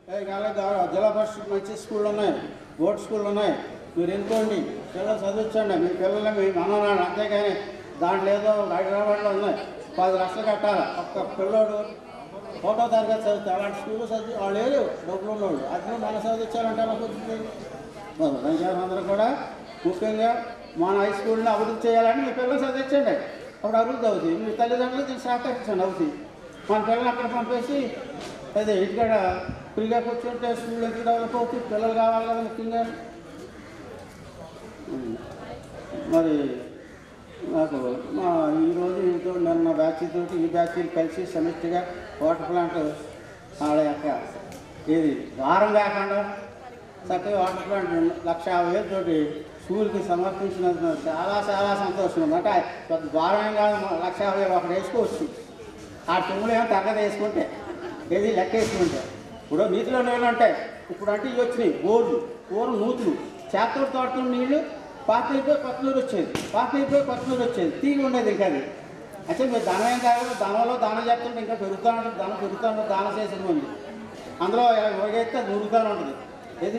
జిల్లా పరిషత్ మంచి స్కూళ్ళు ఉన్నాయి బోర్డ్ స్కూళ్ళు ఉన్నాయి మీరు ఎన్నుకోండి పిల్లలు చదివించండి మీ పిల్లల్ని మీ మననాడు అంతేగాని దాంట్లో ఏదో హైదరాబాద్లో ఉన్నాయి పది లక్షలు కట్టాలి ఒక్క పిల్లోడు ఫోటో తరగతి చదివితే అలాంటి స్కూల్లో చదివి వాళ్ళు లేరు డబ్బులు ఉన్నోళ్ళు అది మన చదివించాలంటే ఎలా కుదురుతుంది రంజాన్ అందరూ కూడా ముఖ్యంగా మన హై స్కూల్ని అభివృద్ధి చేయాలని మీ పిల్లలు చదివించండి అప్పుడు అభివృద్ధి అవుతుంది మీ తల్లిదండ్రులు దీన్ని సహకరించండి అవుతుంది మన పిల్లలు అక్కడ పంపేసి అదే ఇక్కడ ఫ్రీగా కూర్చుంటే స్కూల్ ఎందుకు డెవలప్ అవుతుంది పిల్లలు కావాలి కదా ముఖ్యంగా ఉమ్. మరి నాకు మా ఈరోజు ఇంట్లో నిన్న బ్యాచ్ తోటి ఈ బ్యాచ్ కలిసి సమిష్టిగా వాటర్ ప్లాంట్ వాళ్ళ యొక్క ఇది భారం కాకుండా చక్కగా వాటర్ ప్లాంట్ లక్ష యాభై వేలు తోటి స్కూల్కి సమర్పించినందుకు చాలా చాలా సంతోషం ఉంది అంటే పెద్ద భారం ఏం కాదు మన లక్ష యాభై వేలు ఒకటి వేసుకోవచ్చు ఆ తుమ్ములు ఏమో తగ్గదు వేసుకుంటే ఏది లెక్క వేసుకుంటే ఇప్పుడు నీటిలో నీళ్ళు ఉంటాయి ఇప్పుడు అంటే ఇవి వచ్చినాయి బోర్లు బోరు నూతులు చేతతో తోడుతున్న నీళ్ళు పాత అయిపోయి కొత్త నీరు వచ్చేది పాత అయిపోయి కొత్త నీరు వచ్చేది తీగి ఉండేది ఇంకా అది అయితే మీరు దానం ఏం కాదు దానంలో దానం చేస్తుంటే ఇంకా పెరుగుతూ ఉంటుంది దానం పెరుగుతూ ఉంటుంది దానం చేసేది ఉంది అందులో ఒగైతే దూరుతూనే ఉంటుంది ఏది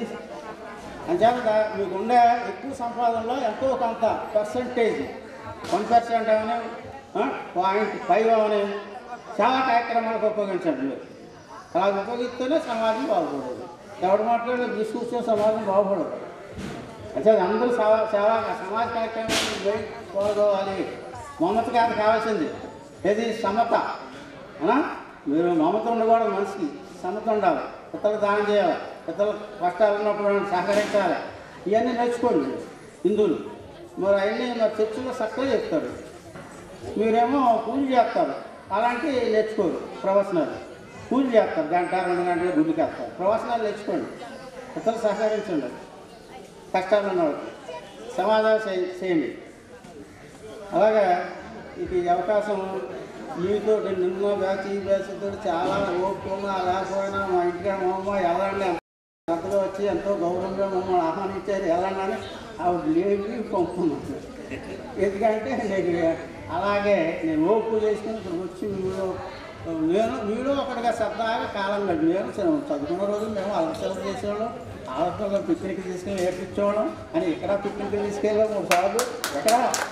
అంచేత మీకు ఉండే ఎక్కువ సంపాదనలో ఎంతో కొంత పర్సంటేజ్ వన్ పర్సెంట్ అవని పాయింట్ ఫైవ్ అవని సేవా కార్యక్రమాలకు ఉపయోగించండి మీరు అలా ఉపయోగిస్తేనే సమాజం బాగుపడదు ఎవడు మాట్లాడే తీసుకొచ్చే సమాజం బాగుపడదు అంటే అందరూ సేవ సేవ సమాజ కార్యక్రమాలు కోరుకోవాలి మమత కాదు కావాల్సింది ఏది సమత అవునా? మీరు మమత ఉండకూడదు మనిషికి సమత ఉండాలి ఇతరులకు దానం చేయాలి ఇతరుల కష్టాలు ఉన్నప్పుడు వాళ్ళని సహకరించాలి ఇవన్నీ నేర్చుకోండి హిందువులు మరి అవన్నీ మరి చర్చిలో చక్కగా చెప్తారు మీరేమో పూజ చేస్తారు అలాంటి నేర్చుకోరు ప్రవచనాలు పూజ చేస్తారు గంట రెండు గంటలు గుడికి వేస్తారు ప్రవచనాలు నేర్చుకోండి ఇతరులు సహకరించండి కష్టాలు ఉన్న వాళ్ళకి సమాధానం చేయ- చేయండి అలాగే ఇక ఈ అవకాశం మీతో నిన్న బ్యాచ్ ఈ బ్యాచ్ తోటి చాలా ఓపుకున్నా లేకపోయినా మా ఇంటికి మా అమ్మ వెళ్ళండి అంతగా వచ్చి ఎంతో గౌరవంగా మమ్మల్ని ఆహ్వానించారు వెళ్ళండి అని ఆవిడ లేవి పంపుకున్నాను ఎందుకంటే నేను అలాగే నేను ఓపు చేసుకుని ఇక్కడికి వచ్చి మీలో నేను మీలో ఒకటిగా సరదాగా కాలం గడిపి నేను చ- చదువుకున్న రోజు మేము అలసలు చేసేవాళ్ళం ఆలస్యంలో పిక్నిక్ తీసుకెళ్ళి ఏర్పించేవాళ్ళం అని ఇక్కడ పిక్నిక్ తీసుకెళ్ళాం మూడు సార్లు ఎక్కడ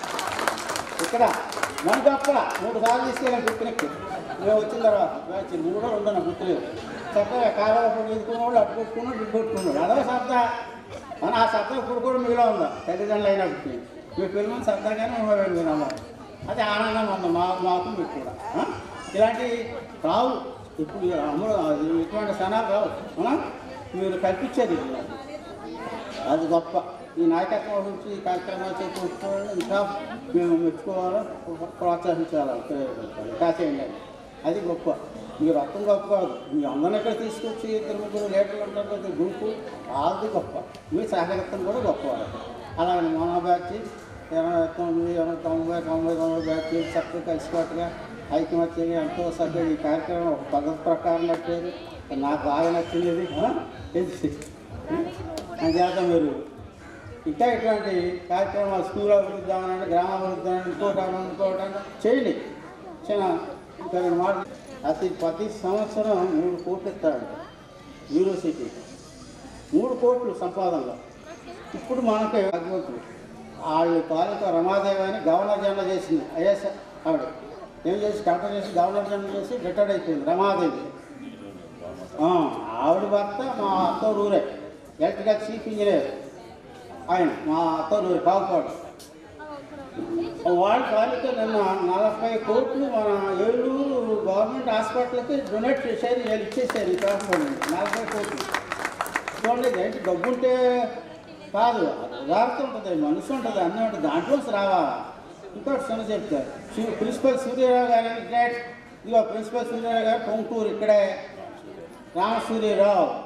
ఇక్కడ మన తప్ప మూడు సార్లు తీసుకెళ్ళాం పిక్నిక్ మేము వచ్చిన తర్వాత వచ్చి మూడో రెండో నాకు గుర్తులేదు చక్కగా కాలువ ఎదుకున్న వాళ్ళు అటు కొట్టుకున్నాడు ఇటు కొట్టుకున్నాడు అదో సరదా మన ఆ సరదా ఇప్పుడు కూడా మిగిలిన ఉందా తల్లిదండ్రులు అయినప్పటికీ మీ పిల్లలు సరదాగానే వెళ్ళిపోయినాము అది ఆనందం ఉంది మా మాకు మీకు కూడా ఆ? ఇలాంటి రావు ఇప్పుడు అమలు అది ఇటువంటి క్షణాలు రావు అవునా? మీరు కల్పించేది ఇది. అది గొప్ప ఈ నాయకత్వం గురించి ఈ కార్యక్రమాలు చేకూర్చుకోవాలి ఇంకా మేము మెచ్చుకోవాలి ప్రోత్సహించాలి ఇంకా చేయండి అది గొప్ప మీరు అర్థం గొప్ప కాదు మీరు అందరిని ఇక్కడ తీసుకొచ్చి ఇద్దరు ముగ్గురు లీటర్లు ఉంటారు కదా గ్రూపు వాళ్ళది గొప్ప మీ సహకరితం కూడా గొప్ప అలాగే మన బ్యాచ్ ఎనభై తొమ్మిది ఎనభై తొంభై తొంభై తొమ్మిది బ్యాచ్ చక్కగా కలిసికట్టుగా ఐకమత్యంగా ఎంతో చక్కగా ఈ కార్యక్రమం ఒక పద్ధతి ప్రకారం నచ్చేది నాకు బాగా నచ్చింది ఇది ఆ? ఇది అంచేత మీరు ఇంకా ఇట్లాంటి కార్యక్రమాలు స్కూల్ అభివృద్ధి అవ్వాలంటే గ్రామ అభివృద్ధి అవ్వాలంటే ఇంకోటి అవ్వాలంటే ఇంకోటి అంటే చేయండి చిన్న ఇంకా రెండు మాటలు అతి ప్రతి సంవత్సరం మూడు కోట్లు ఇస్తాడు యూనివర్సిటీ మూడు కోట్లు సంపాదనలో ఇప్పుడు మనకి భగవంతుడు వాళ్ళు తాలూకా రమాదేవి అని గవర్నర్ జనరల్ చేసింది ఐఎస్ ఆవిడ ఏం చేసి కలెక్టర్ చేసి గవర్నర్ జనరల్ చేసి రిటైర్డ్ అయిపోయింది రమాదేవి ఆ, ఆవిడ భర్త మా అత్తోరు ఊరే ఎలక్ట్రికల్ చీఫ్ ఇంజనీర్ ఆయన మా అత్తోరు ఊరే బాగుపాడు వాళ్ళ తాలూకా నిన్న నలభై కోట్లు మన ఏలూరు గవర్నమెంట్ హాస్పిటల్కి డొనేట్ చేశారు వీళ్ళు ఇచ్చేసారు ఈ పేపర్ నలభై కోట్లు చూడండి ఏంటి డబ్బు ఉంటే కాదు ఉదారత ఉంటుంది మనసు ఉంటుంది అన్నీ ఉంటుంది దాంట్లో రావాలా ఇంకోటి చిన్న చెప్తారు సూ- ప్రిన్సిపల్ సూర్యరావు గారు గ్రేట్ ఇదిగో ప్రిన్సిపల్ సూర్యరావు గారు పొంగటూరు ఇక్కడే రామసూర్యరావు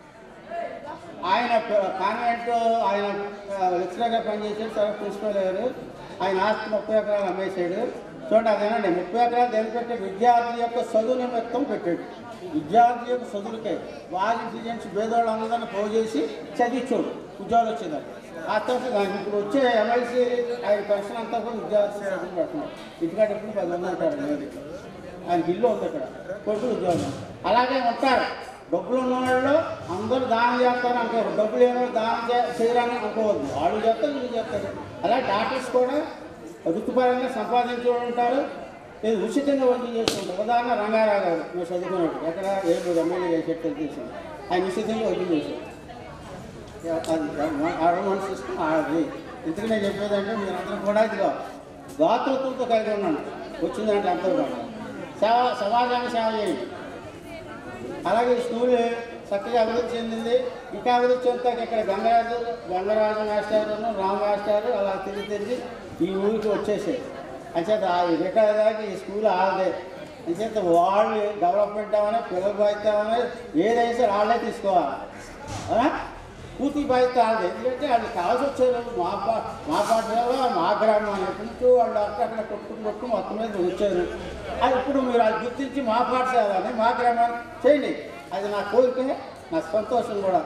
ఆయన ప- కాన్వెంట్ ఆయన ఆ, లెక్చరర్గా పనిచేసాడు తర్వాత ప్రిన్సిపల్ గారు ఆయన ఆస్తి ముప్పై ఎకరాలు అమ్మేశాడు చూడండి అదేనండి ముప్పై ఎకరాలు దేని పెట్టే విద్యార్థి యొక్క చదువు నిమిత్తం పెట్టాడు విద్యార్థి యొక్క చదువులకే వారి స్టూడెంట్స్ పేదవాళ్ళు అందరినీ పోగు చేసి చదివించాడు ఉద్యోగాలు వచ్చేదాన్ని ఆ తర్వాత దానికి ఇప్పుడు వచ్చే ఎమ్మెల్సీ ఆయన పెన్షన్ అంతా కూడా విద్యార్థి చదువు పెడుతున్నాడు ఇంటికాడ ఇప్పుడు పది మంది ఉంటారు లేదు ఆయనకి ఇల్లు ఉంది ఇక్కడ కొడుకు ఉద్యోగం అలాగే ఉంటారు డబ్బులు ఉన్న వాళ్ళు అందరూ దానం చేస్తారు అనుకోరు డబ్బులు ఏమో దానం చే- చేయరని అనుకోవద్దు వాళ్ళు చేస్తారు వీళ్ళు చేస్తారు అలా డాక్టర్స్ కూడా వృత్తిపరంగా సంపాదించి ఉంటారు ఇది ఉచితంగా వడ్డీ చేస్తుంటారు ఉదాహరణ రంగారావు గారు మేము చదువుకున్నట్టు ఎక్కడ ఏడు ఎమ్మెల్యే చేసేట్టు తెలిసింది ఆయన ఉచితంగా వడ్డీ చేశారు అది ఆడ మనసు ఇష్టం ఆడది ఇంతకు నేను చెప్పేదంటే మీరందరూ కూడా ఇదిగో దాతృత్వంతో కలిగి ఉన్నాను వచ్చిందంటే అంతా కూడా సేవ సమాజానికి సేవ చేయండి అలాగే ఈ స్కూల్ చక్కగా అభివృద్ధి చెందింది ఇంకా అభివృద్ధి చెందుతాక ఇక్కడ గంగరాజు గంగరాజు మాస్టారు రామ్ మాస్టారు అలా తిరిగి తిరిగి ఈ ఊరికి వచ్చేసాయి అంచేత ఆ రిటైర్ దాకా ఈ స్కూల్ ఆడదే అంచేత వాళ్ళు డెవలప్మెంట్ అవ్వని పిల్లల బాధ్యత అవ్వని ఏదైనా సరే వాళ్ళే తీసుకోవాలి అవునా? పూర్తి బాధ్యత వాళ్ళది ఎందుకంటే వాళ్ళు కావాల్సి వచ్చారు మా పా మా పాఠశాల మా గ్రామం ఎప్పటి నుంచో వాళ్ళు అక్కడక్కడ కొట్టుకుని కొట్టుకుని మొత్తం మీద వచ్చారు అది ఇప్పుడు మీరు అది గుర్తించి మా పాఠశాలని మా గ్రామాన్ని చేయండి అది నా కోరిక నా సంతోషం కూడా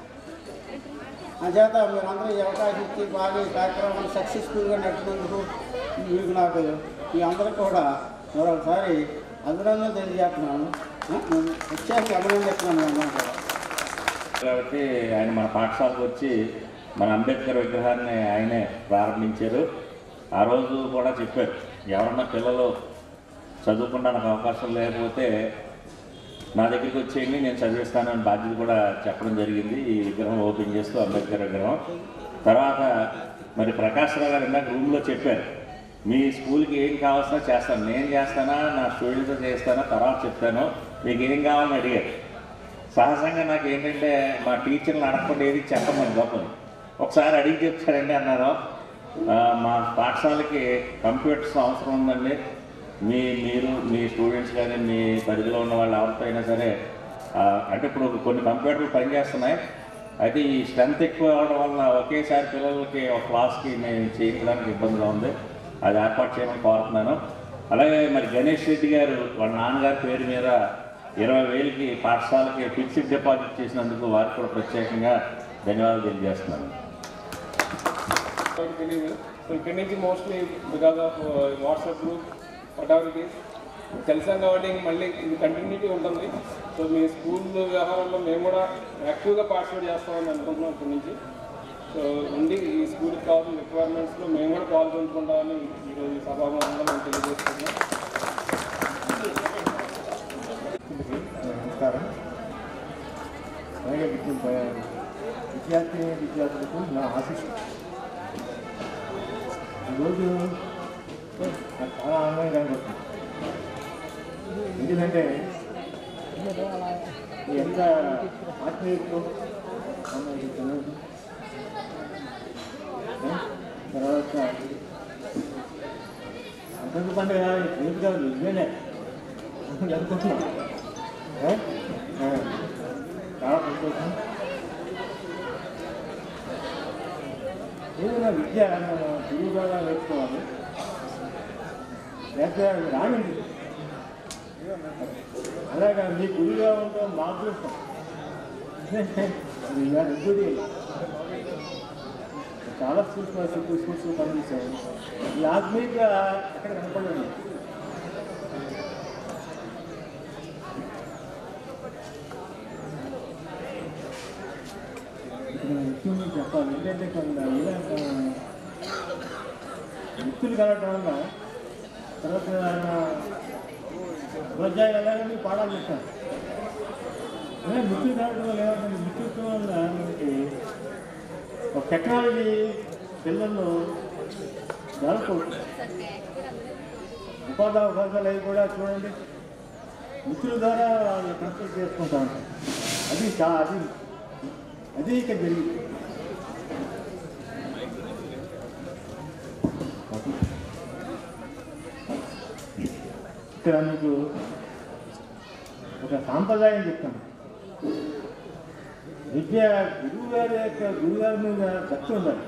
అంచేత మీరందరూ ఈ అవకాశం ఇచ్చి బాగా ఈ కార్యక్రమాన్ని సక్సెస్ఫుల్గా నడిపినందుకు మీకు నాకు మీ అందరూ కూడా మరొకసారి అభినందన తెలియజేస్తున్నాను ఆ, నేను వచ్చాక అభినందిస్తున్నాను మీ అందరూ కూడా కాబట్టి ఆయన మన పాఠశాలకు వచ్చి మన అంబేద్కర్ విగ్రహాన్ని ఆయనే ప్రారంభించారు ఆ రోజు కూడా చెప్పారు ఎవరన్నా పిల్లలు చదువుకోవడానికి అవకాశం లేకపోతే నా దగ్గరికి వచ్చేయండి నేను చదివిస్తాను అని బాధ్యత కూడా చెప్పడం జరిగింది ఈ విగ్రహం ఓపెన్ చేస్తూ అంబేద్కర్ విగ్రహం తర్వాత మరి ప్రకాష్ రావు గారు ఇందాక రూమ్లో చెప్పారు మీ స్కూల్కి ఏం కావాల్సినా చేస్తాను నేను చేస్తానా నా స్టూడెంట్స్ చేస్తానా తర్వాత చెప్తాను మీకు ఏం కావాలని అడిగారు సహజంగా నాకు ఏంటంటే మా టీచర్లు అడగకుండా ఏది చెప్పమని గొప్పని ఒకసారి అడిగి చెప్తారండి అన్నారు ఆ, మా పాఠశాలకి కంప్యూటర్స్ అవసరం ఉందండి మీ మీరు మీ స్టూడెంట్స్ కానీ మీ పరిధిలో ఉన్న వాళ్ళు ఎవరితో అయినా సరే ఆ, అంటే ఇప్పుడు కొన్ని కంప్యూటర్లు పనిచేస్తున్నాయి అయితే ఈ స్ట్రెంత్ ఎక్కువ అవడం వల్ల ఒకేసారి పిల్లలకి ఒక క్లాస్కి మేము చేయించడానికి ఇబ్బందిగా ఉంది అది ఏర్పాటు చేయమని కోరుతున్నాను అలాగే మరి గణేష్ రెడ్డి గారు వాళ్ళ నాన్నగారి పేరు మీద ఇరవై వేలకి పాఠశాలకి ఫిక్స్డ్ డిపాజిట్ చేసినందుకు వారికి కూడా ప్రత్యేకంగా ధన్యవాదాలు తెలియజేస్తున్నాను నాకు తెలియదు సో ఇక్కడి నుంచి mostly because of WhatsApp group whatever it is తెలిసాం కాబట్టి ఇంక మళ్ళీ ఇది కంటిన్యూటీ ఉంటుంది సో మీ స్కూల్ వ్యవహారంలో మేము కూడా యాక్టివ్గా పార్టిసిపేట్ చేస్తామని అనుకుంటున్నాం ఇక్కడి నుంచి సో ఉండి ఈ స్కూల్కి కావాల్సిన రిక్వైర్మెంట్స్లో మేము కూడా పాల్గొంటుకుంటామని ఈరోజు ఈ సభాముఖంగా మేము తెలియజేస్తున్నాం నమస్కారం అలాగే విద్య విద్యార్థి విద్యార్థులకు నా ఆశీస్సు ఈరోజు నాకు చాలా ఆనందంగా కనబడుతుంది ఎందుకంటే ఎంత ఆత్మీయతతో అమ్మాయి చదువు తర్వాత అంతకు పండుగ రేపు కాదు ఇదేనే అనుకుంటున్నాను ఏ? ఏ. చాలా సంతోషం ఏదైనా విద్య మన గురువుగా నేర్చుకోవాలి లేకపోతే అది రానిది అలాగా మీ గురువుగా ఉంటే మా అదృష్టం అది ఇవాళ ఎప్పుడు చాలా స్కూల్స్ చుట్టూ స్కూల్స్ పనిచేశాను ఈ ఆత్మీయత ఎక్కడ కనపడలేదు ఇక్కడ ముఖ్యంగా చెప్పాలి ఏంటంటే కొంత ఇలా వ్యక్తులు కలగటం వల్ల తర్వాత ఉపాధ్యాయులు ఎలాగని పాఠాలు చెప్తారు అదే మిత్రులు కలగటం వల్ల ఏమంటుంది మిత్రుత్వం వల్ల మనకి ఒక టెక్నాలజీ పిల్లల్లో డెవలప్ అవుతుంది ఉపాధి అవకాశాలు అవి కూడా చూడండి మిత్రుల ద్వారా వాళ్ళు కన్సల్ట్ చేసుకుంటా ఉంటారు అది చా అది అది ఇక్కడ జరిగింది ఇక్కడ మీకు ఒక సాంప్రదాయం చెప్తాను విద్య గురువు గారి యొక్క గురుగారి మీద భక్తి ఉండాలి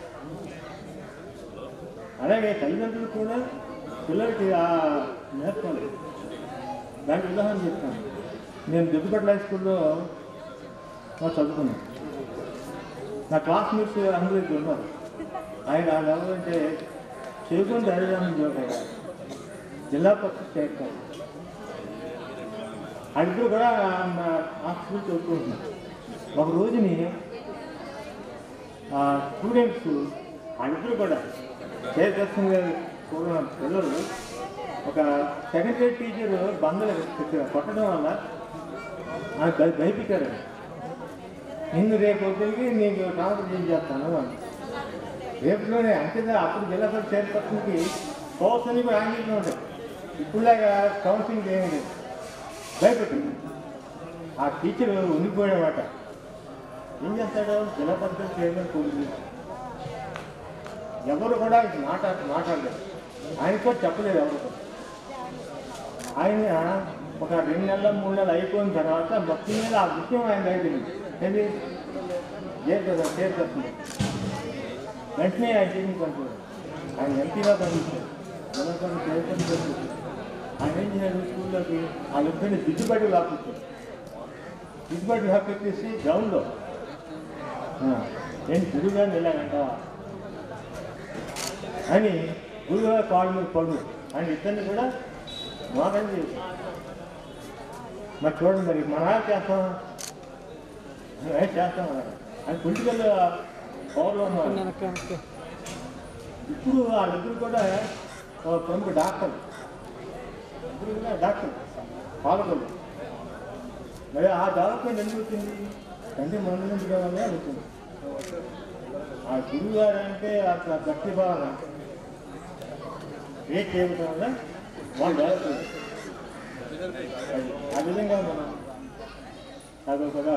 అలాగే తల్లిదండ్రులు కూడా పిల్లలకి ఆ నేర్పాలి దానికి ఉదాహరణ చెప్తాను నేను దిద్దుపట్ల హై స్కూల్లో మా చదువుకున్నాను నా క్లాస్మేట్స్ అందరూ ఇక్కడ ఉన్నారు ఆయన ఎవరంటే చేకుంటే హరిరామన్ జోగయ్య జిల్లా పరిషత్ చైర్మన్ అడిగితే కూడా మా ఆ స్కూల్ చదువుకుంటున్నాను ఒక రోజుని ఆ స్టూడెంట్స్ అందరూ కూడా చైర్పర్సన్ గారు కూడా పిల్లలు ఒక సెకండ్ గ్రేడ్ టీచర్ బందలు కొట్టడం వల్ల ఆమె భయ భయపెట్టారు నిన్ను రేపు వద్దరికి నీకు ట్రాన్స్ఫర్ చేస్తాను అని రేపులోనే అంతే అప్పుడు జిల్లా పరిషత్ చైర్పర్సన్కి కౌన్సిలింగ్ కూడా ఆంగ్లంలో ఉంటాయి ఇప్పుడులాగా కౌన్సిలింగ్ ఏమీ లేదు భయపెట్టింది ఆ టీచర్ ఉండిపోయాడమాట ఏం చేస్తాడు జిల్లా పరిషత్ చైర్మన్ కూలి ఎవరు కూడా ఇది మాట్లా మాట్లాడలేదు ఆయన కూడా చెప్పలేదు ఎవరు కూడా ఆయన ఒక రెండు నెలల మూడు నెలలు అయిపోయిన తర్వాత మొత్తం మీద ఆ విషయం ఆయన అయిపోయింది ఏది చేరుతుంది చేరుతుంది వెంటనే ఆయన చేయించుకుంటాడు ఆయన ఎంపీగా పనిచేశాడు జనపద చేరుతుంది ఆయన ఏం చేశాడు స్కూల్లోకి వాళ్ళిద్దరిని దిద్దుబాటు లాక్కొచ్చాడు దిద్దుబాటు లాక్కొచ్చేసి గ్రౌండ్లో నేను గురుగారిని వెళ్ళానంటావా అని గురుగారు కాళ్ళు మీద పడు అని ఇద్దరిని కూడా మోసం చేశాడు మరి చూడండి మరి మన చేస్తాం ఏం చేస్తాం అన్నారు అది పొలిటికల్ పవర్లో ఉన్నారు ఇప్పుడు వాళ్ళిద్దరు కూడా ఒక ప్రముఖ డాక్టర్ ఇద్దరు కూడా డాక్టర్ పాలకొల్లు మరి ఆ డెవలప్మెంట్ ఎందుకు వచ్చింది తండ్రి మందు నుంచి కావాలనే వచ్చింది ఆ గురువు గారు అంటే అట్లా భక్తి భావన ఏ చేయడం వల్ల వాళ్ళు డెవలప్ అయ్యారు. అది ఆ విధంగా మనం అదొకగా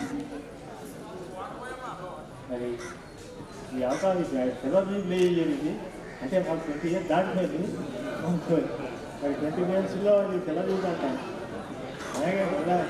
మరి ఈ అవకాశం సెలవు ప్లే చేయలేదు అంటే మాకు ట్వంటీ ఇయర్స్ దాటిపోయింది మరి ట్వంటీ ఇయర్స్లో అది సెలవు అంటాను అలాగే కూడా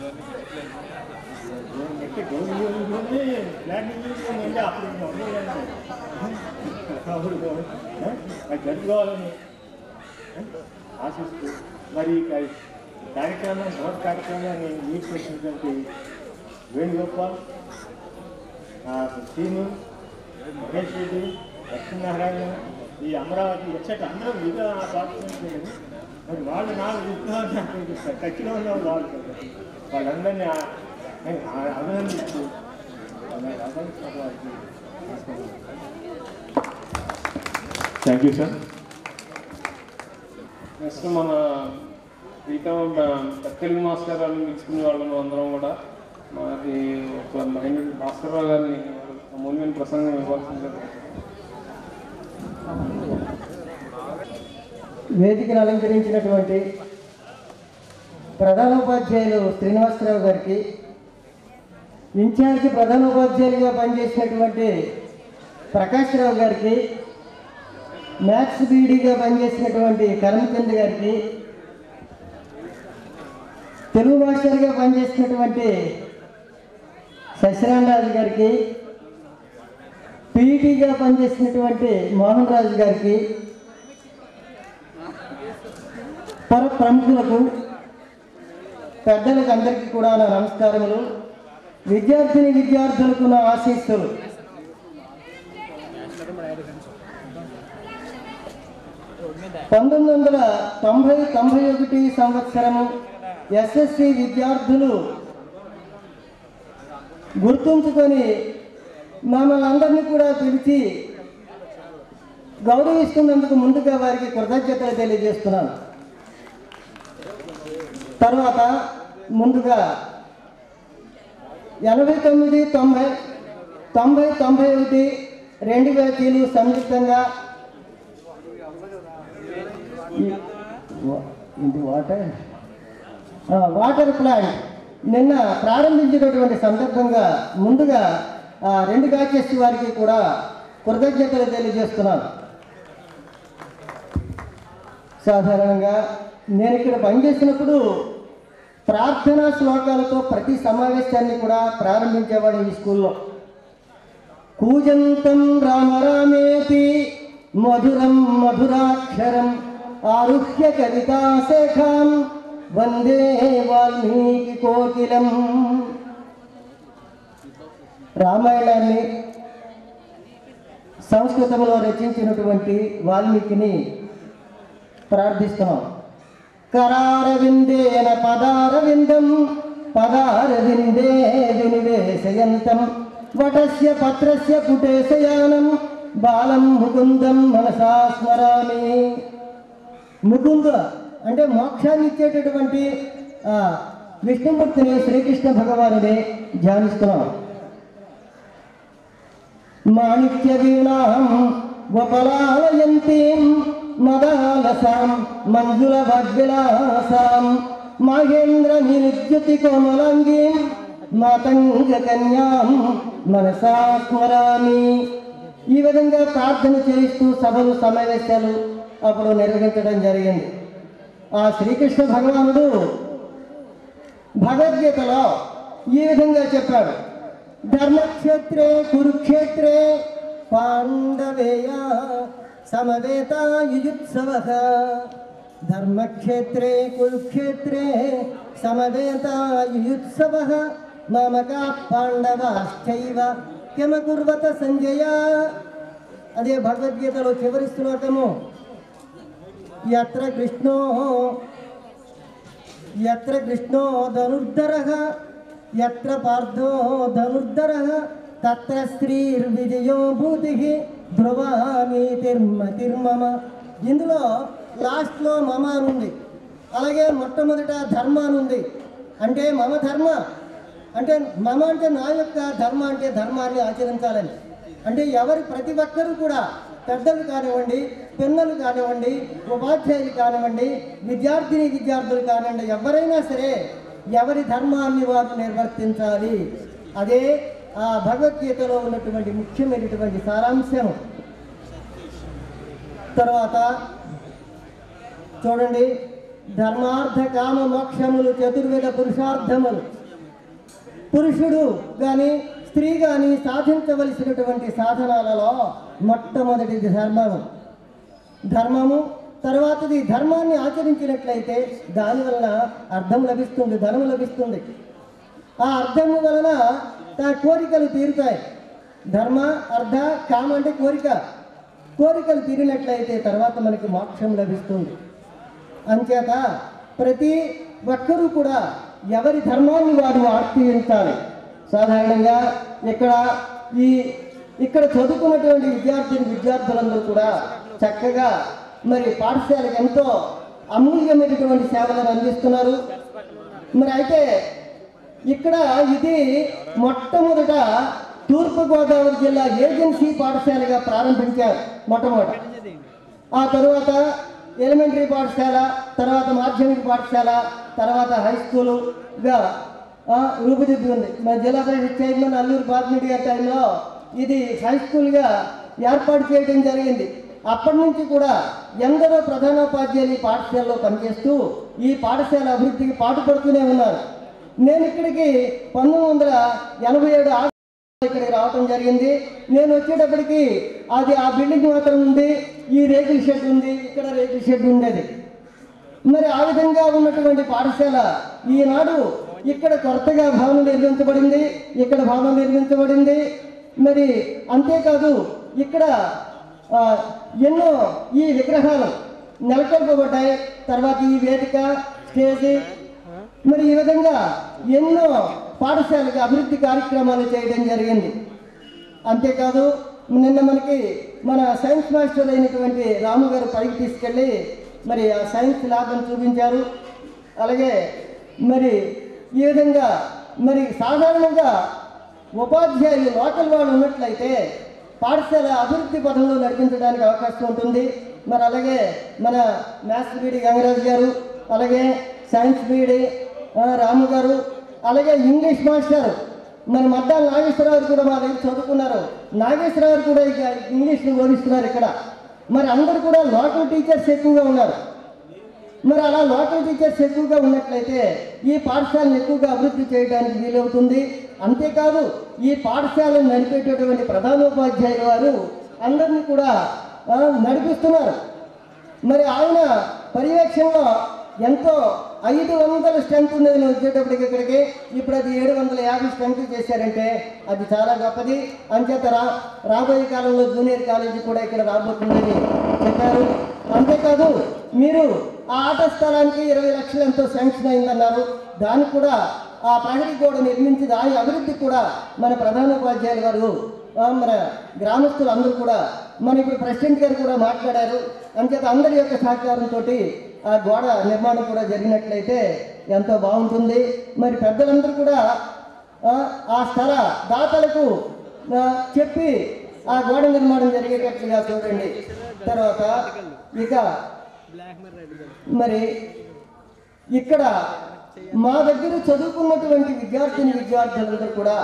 నెక్స్ట్ గౌరవ ఫ్లాట్ అంటే అప్పుడు ఇంకా ఉండేదండి అప్పుడు ఆ, అది జరుపుకోవాలని ఆ, ఆశిస్తూ మరి ఈ కార్య- కార్యక్రమం భోట్ కార్యక్రమాన్ని మీకు వచ్చినటువంటి వేణుగోపాల్ ఆ, శ్రీను మహేష్ రెడ్డి లక్ష్మీనారాయణ ఈ అమరావతి ఎక్సెట్ అందరూ వివిధ పార్టిసిపేట్ చేయలేదు మరి వాళ్ళు నాలుగు విగ్రహాలు చూపిస్తారు ఖచ్చితంగా ఉన్న వాళ్ళు కదా. వాళ్ళందరినీ ఆ- ఆ- అభినందిస్తూ వాళ్ళని అభినందిస్తున్న వారికి నమస్కారం. థ్యాంక్ యూ సార్ నెక్స్ట్ మన ప్రీతం తెలుగు మాస్టర్ గారిని పిలుచుకునే వాళ్ళము అందరం కూడా మనకి ఒక మైండ్ భాస్కర్ రావు గారిని అమూల్యమైన ప్రసంగం ఇవ్వాల్సిందే వేదికను అలంకరించినటువంటి ప్రధానోపాధ్యాయులు శ్రీనివాసరావు గారికి ఇన్ఛార్జి ప్రధానోపాధ్యాయులుగా పనిచేసినటువంటి ప్రకాశ్రావు గారికి మ్యాథ్స్ బీడీగా పనిచేసినటువంటి కరమచంద్ గారికి తెలుగు మాస్టర్గా పనిచేసినటువంటి శశిరామ్ రాజు గారికి పీఈటీగా పనిచేసినటువంటి మోహన్ రాజు గారికి పర ప్రముఖులకు పెద్దలకు అందరికీ కూడా నా నమస్కారములు విద్యార్థిని విద్యార్థులకు నా ఆశీస్సులు పంతొమ్మిది వందల తొంభై తొంభై ఒకటి సంవత్సరము ఎస్ఎస్సి విద్యార్థులు గుర్తుంచుకొని మమ్మల్ని అందరినీ కూడా పిలిచి గౌరవిస్తున్నందుకు ముందుగా వారికి కృతజ్ఞతలు తెలియజేస్తున్నాను తర్వాత ముందుగా ఎనభై తొమ్మిది తొంభై తొంభై తొంభై ఒకటి రెండు బ్యాచీలు సంయుక్తంగా ఈ- వా- ఇది వాటర్ ఆ, వాటర్ ప్లాంట్ నిన్న ప్రారంభించినటువంటి సందర్భంగా ముందుగా ఆ, రెండు బ్యాచెస్ వారికి కూడా కృతజ్ఞతలు తెలియజేస్తున్నాను సాధారణంగా నేను ఇక్కడ పనిచేసినప్పుడు ప్రార్థనా శ్లోకాలతో ప్రతి సమావేశాన్ని కూడా ప్రారంభించేవాడు ఈ స్కూల్లో కూజంతం రామ రామేతి మధురం మధురాక్షరం ఆరుహ్య కవితాశేఖాం వందే వాల్మీకి కోకిలం రామాయణాన్ని సంస్కృతంలో రచించినటువంటి వాల్మీకిని ప్రార్థిస్తున్నాం కరారవిందేన పదారవిందం పదారవిందే వినివే శయంతం వటస్య పత్రస్య పుటే శయానం బాలం ముకుందం మనసా స్మరామి ముకుంద అంటే మోక్షాన్ని ఇచ్చేటటువంటి ఆ, విష్ణుమూర్తిని శ్రీకృష్ణ భగవానుడే ధ్యానిస్తున్నాం మాణిక్య వీణాం వపలాలయంతీం మదాలసాం మంజుల వగ్విలాసాం మహేంద్ర నిరుద్యుతి కోమలాంగీం మాతంగ కన్యాం మనసా స్మరామి ఈ విధంగా ప్రార్థన చేస్తూ సభలు సమావేశాలు అప్పుడు నిర్వహించడం జరిగింది ఆ శ్రీకృష్ణ భగవానుడు భగవద్గీతలో ఈ విధంగా చెప్పాడు ధర్మక్షేత్రే కురుక్షేత్రే పాండవేయ సమవేత యుయుత్సవ ధర్మక్షేత్రే కురుక్షేత్రే సమవేత యుయుత్సవ మమకా పాండవాశ్చైవ కిమకుర్వత సంజయ అదే భగవద్గీతలో చివరి శ్లోకము యత్ర కృష్ణో యత్ర కృష్ణో ధనుర్ధరః యత్ర పార్థో ధనుర్ధరః తత్ర శ్రీర్విజయో భూతిః ధ్రువామీతిర్మతిర్మమ ఇందులో లాస్ట్లో మమ అని ఉంది అలాగే మొట్టమొదట ధర్మ అని ఉంది అంటే మమ ధర్మ అంటే మమ అంటే నా యొక్క ధర్మ అంటే ధర్మాన్ని ఆచరించాలని అంటే ఎవరి ప్రతి ఒక్కరూ కూడా పెద్దలు కానివ్వండి పిల్లలు కానివ్వండి ఉపాధ్యాయులు కానివ్వండి విద్యార్థిని విద్యార్థులు కానివ్వండి ఎవరైనా సరే ఎవరి ధర్మాన్ని వారు నిర్వర్తించాలి అదే ఆ భగవద్గీతలో ఉన్నటువంటి ముఖ్యమైనటువంటి సారాంశం తర్వాత చూడండి ధర్మార్థ కామ మోక్షములు చతుర్వేద పురుషార్థములు పురుషుడు కానీ స్త్రీ కానీ సాధించవలసినటువంటి సాధనాలలో మొట్టమొదటిది ధర్మము ధర్మము తర్వాతది ధర్మాన్ని ఆచరించినట్లయితే దానివల్ల అర్థం లభిస్తుంది ధనం లభిస్తుంది ఆ అర్థము వలన తన కోరికలు తీరుతాయి ధర్మ అర్థ కామ అంటే కోరిక కోరికలు తీరినట్లయితే తర్వాత మనకి మోక్షం లభిస్తుంది అంచేత ప్రతి ఒక్కరూ కూడా ఎవరి ధర్మాన్ని వారు ఆర్తించాలి సాధారణంగా ఇక్కడ ఈ ఇక్కడ చదువుకున్నటువంటి విద్యార్థిని విద్యార్థులందరూ కూడా చక్కగా మరి పాఠశాలకు ఎంతో అమూల్యమైనటువంటి సేవలను అందిస్తున్నారు మరి అయితే ఇక్కడ ఇది మొట్టమొదట తూర్పుగోదావరి జిల్లా ఏజెన్సీ పాఠశాలగా ప్రారంభించారు మొట్టమొదట ఆ తరువాత ఎలిమెంటరీ పాఠశాల తర్వాత మాధ్యమిక పాఠశాల తర్వాత హై స్కూలుగా ఆ, రూపుదిద్దుకుంది మన జిల్లా పరిషత్ చైర్మన్ అల్లూరు బాపిరెడ్డి గారి టైంలో ఇది హై స్కూల్గా ఏర్పాటు చేయడం జరిగింది అప్పటి నుంచి కూడా ఎందరో ప్రధానోపాధ్యాయులు ఈ పాఠశాలలో పనిచేస్తూ ఈ పాఠశాల అభివృద్ధికి పాటుపడుతూనే ఉన్నారు నేను ఇక్కడికి పంతొమ్మిది వందల ఎనభై ఏడు ఇక్కడికి రావటం జరిగింది నేను వచ్చేటప్పటికి అది ఆ బిల్డింగ్ మాత్రం ఉంది ఈ రేకుల షెడ్ ఉంది ఇక్కడ రేకుల షెడ్ ఉండేది మరి ఆ విధంగా ఉన్నటువంటి పాఠశాల ఈనాడు ఇక్కడ కొత్తగా భవనం నిర్మించబడింది ఇక్కడ భవనం నిర్మించబడింది మరి అంతేకాదు ఇక్కడ ఆ, ఎన్నో ఈ విగ్రహాలు నెలకొల్పబడ్డాయి తర్వాత ఈ వేదిక స్టేజి మరి ఈ విధంగా ఎన్నో పాఠశాలకు అభివృద్ధి కార్యక్రమాలు చేయడం జరిగింది అంతేకాదు నిన్న మనకి మన సైన్స్ మాస్టర్ అయినటువంటి రాము గారు పైకి తీసుకెళ్ళి మరి ఆ సైన్స్ ల్యాబ్ని చూపించారు అలాగే మరి ఈ విధంగా మరి సాధారణంగా ఉపాధ్యాయులు లోకల్ వాళ్ళు ఉన్నట్లయితే పాఠశాల అభివృద్ధి పథంలో నడిపించడానికి అవకాశం ఉంటుంది మరి అలాగే మన మ్యాథ్స్ బీడి గంగరాజు గారు అలాగే సైన్స్ బీడి ఆ, రాము గారు అలాగే ఇంగ్లీష్ మాస్టర్ మన మద్దాల నాగేశ్వరరావు కూడా మా దగ్గర చదువుకున్నారు నాగేశ్వరరావు కూడా ఇక ఇంగ్లీష్ని బోధిస్తున్నారు ఇక్కడ మరి అందరు కూడా లోకల్ టీచర్స్ ఎక్కువగా ఉన్నారు మరి అలా లోకల్ టీచర్స్ ఎక్కువగా ఉన్నట్లయితే ఈ పాఠశాలను ఎక్కువగా అభివృద్ధి చేయడానికి వీలవుతుంది అంతేకాదు ఈ పాఠశాలను నడిపేటటువంటి ప్రధానోపాధ్యాయుల వారు అందరినీ కూడా ఆ, నడిపిస్తున్నారు మరి ఆయన పర్యవేక్షణలో ఎంతో ఐదు వందల స్ట్రెంత్ ఉండేది నేను వచ్చేటప్పటికి ఇక్కడికి ఇప్పుడు అది ఏడు వందల యాభై స్ట్రెంత్ చేశారంటే అది చాలా గొప్పది అంచేత రా రాబోయే కాలంలో జూనియర్ కాలేజీ కూడా ఇక్కడ రాబోతుందని చెప్పారు అంతేకాదు మీరు ఆ ఆట స్థలానికి ఇరవై లక్షలు ఎంతో శాంక్షన్ అయిందన్నారు దానికి కూడా ఆ ప్రహరీ గోడ నిర్మించి దాని అభివృద్ధికి కూడా మన ప్రధాన ఉపాధ్యాయులు గారు ఆ, మన గ్రామస్తులు అందరూ కూడా మన ఇప్పుడు ప్రెసిడెంట్ గారు కూడా మాట్లాడారు అంచేత అందరి యొక్క సహకారంతో ఆ గోడ నిర్మాణం కూడా జరిగినట్లయితే ఎంతో బాగుంటుంది మరి పెద్దలందరూ కూడా ఆ, ఆ స్థల దాతలకు ఆ, చెప్పి ఆ గోడ నిర్మాణం జరిగేటట్లుగా చూడండి తర్వాత ఇక మరి ఇక్కడ మా దగ్గర చదువుకున్నటువంటి విద్యార్థిని విద్యార్థులందరూ కూడా